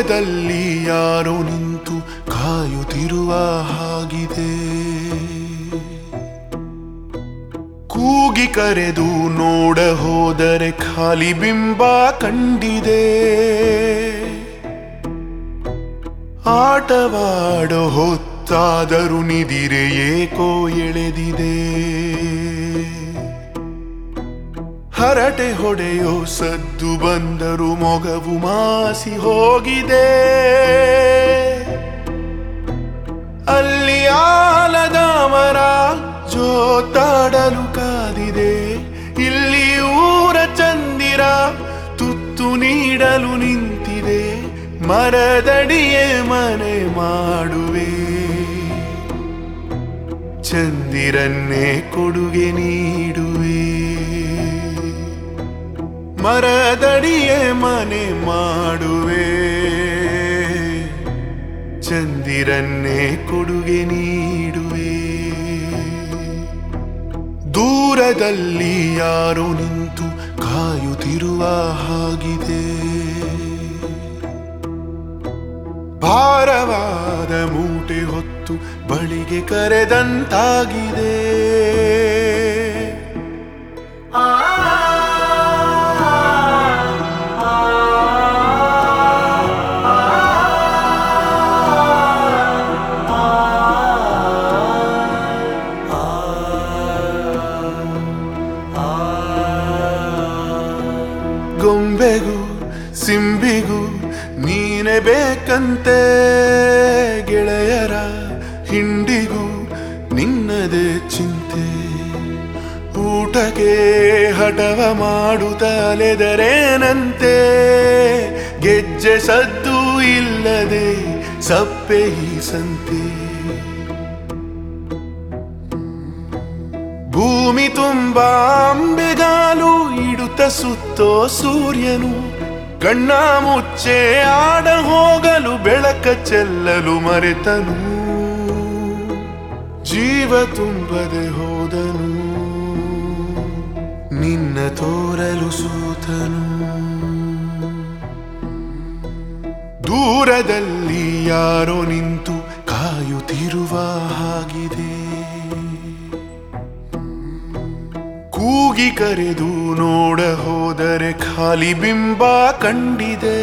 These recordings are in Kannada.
ದೂರದಲ್ಲಿ ಯಾರೋ ನಿಂತು ಕಾಯುತ್ತಿರುವ ಹಾಗಿದೆ ಕೂಗಿ ಕರೆದು ನೋಡ ಹೋದರೆ ಖಾಲಿ ಬಿಂಬ ಕಂಡಿದೆ ಆಟವಾಡೋ ಹೊತ್ತಾದರೂ ನಿದಿರೆ ಏಕೋ ಎಳೆದಿದೆ ಹರಟೆ ಹೊಡೆಯೋ ಸದ್ದು ಬಂದರು ಮೊಗವು ಮಾಸಿ ಹೋಗಿದೆ ಅಲ್ಲಿ ಆಲದ ಮರ ಜೋತಾಡಲು ಕಾದಿದೆ ಇಲ್ಲಿ ಊರ ಚಂದಿರ ತುತ್ತು ನೀಡಲು ನಿಂತಿದೆ ಮರದಡಿಯೇ ಮನೆ ಮಾಡುವೆ ಚಂದಿರನ್ನೇ ಕೊಡುಗೆ ನೀಡುವೆ ಮರದಡಿಯೇ ಮನೆ ಮಾಡುವೆ ಚಂದಿರನ್ನೇ ಕೊಡುಗೆ ನೀಡುವೆ ದೂರದಲ್ಲಿ ಯಾರೋ ನಿಂತು ಕಾಯುತ್ತಿರುವ ಹಾಗಿದೆ ಭಾರವಾದ ಮೂಟೆ ಹೊತ್ತು ಬಳಿಗೆ ಕರೆದಂತಾಗಿದೆ ಗೊಂಬೆಗೂ ಸಿಂಬಿಗೂ ನೀನೆ ಬೇಕಂತೆ ಗೆಳೆಯರ ಹಿಂಡಿಗೂ ನಿನ್ನದೇ ಚಿಂತೆ ಊಟಕ್ಕೆ ಹಠವ ಮಾಡುತ್ತಲೆದರೇನಂತೆ ಗೆಜ್ಜೆ ಸದ್ದು ಇಲ್ಲದೆ ಸಪ್ಪೆ ಈ ಸಂತೆ ಭೂಮಿ ತುಂಬ ಅಂಬೆಗಾಲು ಇಡುತ್ತ ಸುತ್ತೋ ಸೂರ್ಯನು ಕಣ್ಣ ಮುಚ್ಚೆ ಆಡ ಹೋಗಲು ಬೆಳಕ ಚೆಲ್ಲಲು ಮರೆತನು ಜೀವ ತುಂಬದೆ ಹೋದನು ನಿನ್ನ ತೋರಲು ಸೂತನು ದೂರದಲ್ಲಿ ಯಾರೋ ನಿಂತು ಕಾಯುತ್ತಿರುವ ಹಾಗಿದೆ ಕೂಗಿ ಕರೆದು ನೋಡ ಹೋದರೆ ಖಾಲಿ ಬಿಂಬ ಕಂಡಿದೆ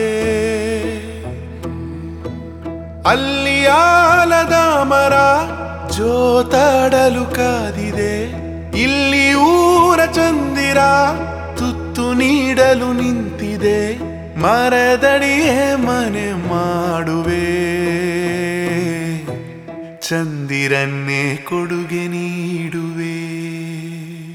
ಅಲ್ಲಿ ಆಲದ ಮರ ಜೋತಾಡಲು ಕಾದಿದೆ ಇಲ್ಲಿ ಊರ ಚಂದಿರ ತುತ್ತು ನೀಡಲು ನಿಂತಿದೆ ಮರದಡಿಯೇ ಮನೆ ಮಾಡುವೆ ಚಂದಿರನ್ನೇ ಕೊಡುಗೆ ನೀಡುವೆ